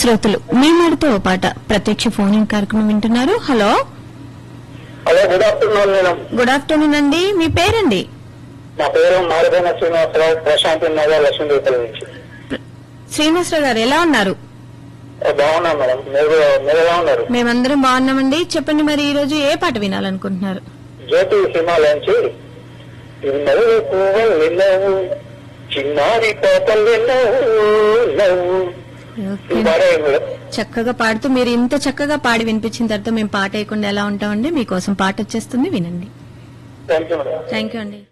శ్రోతలు మీ మాడితే ఓ పాట ప్రత్యక్ష ఫోన్ ఇన్ కార్యక్రమం వింటున్నారు hello hello good afternoon madam good afternoon అండి మీ పేరండి నా పేరు మారుదైన శ్రీనివాసరావు ప్రశాంతి నగర్ లక్ష్మీదేవతల నుంచి శ్రీనివాసరావు గారు ఎలా ఉన్నారు ఓ, బాగున్నాను మేడం మీరు మీరు ఎలా ఉన్నారు మేమందరం బాగున్నామండి చెప్పండి మరి ఈ రోజు ఏ పాట వినాలనుకుంటున్నారు జ్యోతి సినిమాలోంచి ఇన్నవు పువ్వులు విన్నావు చిన్నారి పాపలు విన్నావు నవ్వు ఓకే. ఈ పాట ఏంటి మేడం చక్కగా పాడుతూ మీరు ఇంత చక్కగా పాడి వినిపించిన తర్వాత మేము పాట వేయకుండా ఎలా ఉంటామండి మీకోసం పాట వచ్చేస్తుంది వినండి thank you madam thank you అండి